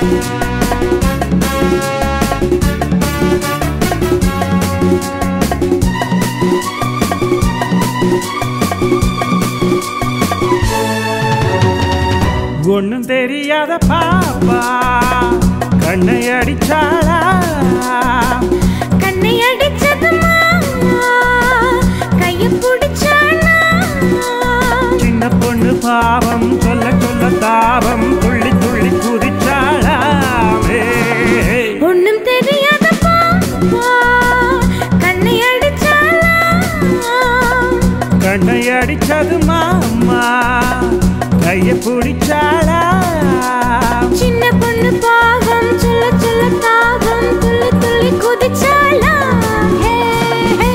ஒண்ணும் தெரியாத பாப்பா கண்ணை அடிச்சாளா கண்ணை அடிச்சது மாமா கைய பிடிச்சானா சின்ன பொண்ணு பாவம் சொல்ல சொல்ல தாபம் துள்ளி துள்ளி குதிச்சாளாமே ஒண்ணும் தெரியாத பாப்பா கண்ணை அடிச்சானா கண்ணை அடிச்சது மாமா கைய பிடிச்சாளா சின்ன பொண்ணு பாவம் சொல்ல சொல்ல தாகம் துள்ளி துள்ளி குதிச்சாளா ஹே, ஹே.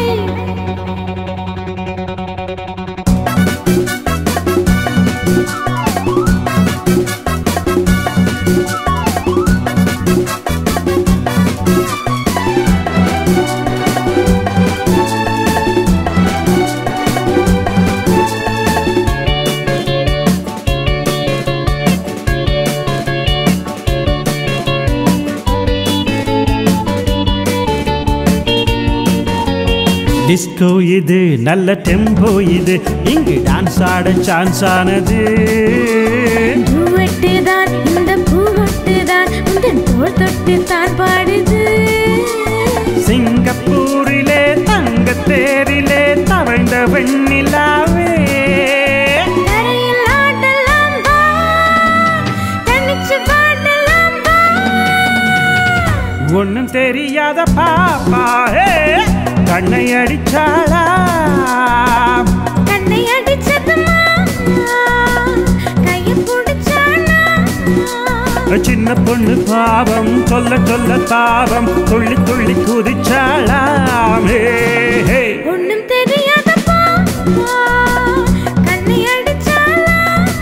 டிஸ்கோ இது நல்ல டெம்போ இது இங்கு டான்ஸ் ஆட சான்ஸ் ஆனது பூவெட்டு தான் இந்த பூவெட்டு தான் உந்தன் தோள் தொட்டு தான் பாடுது சிங்கப்பூரிலே தங்க தேரிலே தவழ்ந்த வெண்ணிலாவே தரையில் ஆடலாம் வா, தனிச்சு பாடலாம் வா. ஒண்ணும் தெரியாத பாப்பா ஹே, கண்ணை அடிச்சாளா கண்ணை அடிச்சது மாமா, கைய பிடிச்சானா. சின்ன பொண்ணு பாவம் சொல்ல சொல்ல தாபம் துள்ளி துள்ளி குதிச்சாளாமே ஹே. ஒண்ணும் தெரியாத பாப்பா, கண்ணை அடிச்சானா.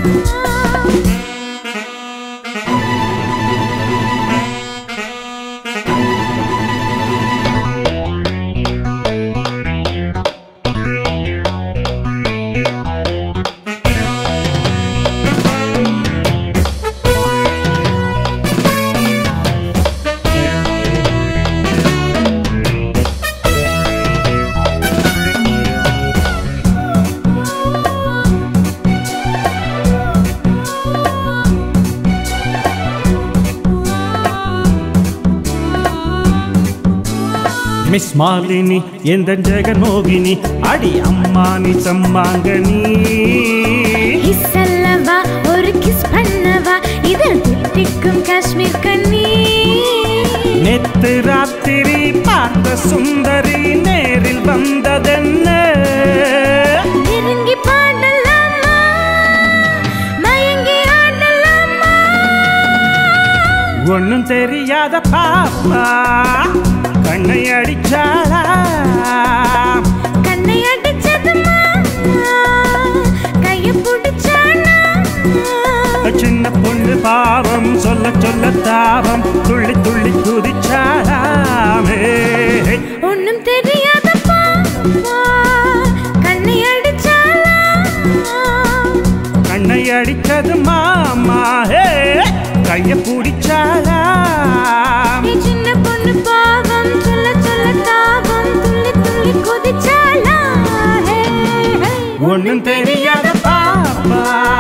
மிஸ் மாலினி எந்த ஜெகன்மோகினி அடி அம்மானி சம்மாங்கனி கிஸ் அல்லவா ஒரு கிஸ் பண்ணவா இதழ் தித்திக்கும் காஷ்மீர் கண்ணி நேத்து ராத்திரி பார்த்த சுந்தரி நேரில் வந்ததென்ன நெருங்கி பாடலாமா மயங்கி ஆடலாமா ஒண்ணும் தெரியாத பாப்பா கண்ணை அடிச்சாளா கண்ணை அடிச்சது மாமா கைய பிடிச்சானா சின்ன பொண்ணு பாவம் சொல்ல சொல்ல தாபம் துள்ளி துள்ளி குதிச்சாளாமே ஒண்ணும் தெரியாத பாப்பா கண்ணை அடிச்சாலா கண்ணை அடிச்சது மாமா ஹே கைய பிடிச்சாளா நீ சின்ன பொண்ணு பாவம் சொல்ல சொல்ல தாபம் துள்ளி துள்ளி குதிச்சாலா ஹே, ஹே. ஒண்ணும் தெரியாத பாப்பா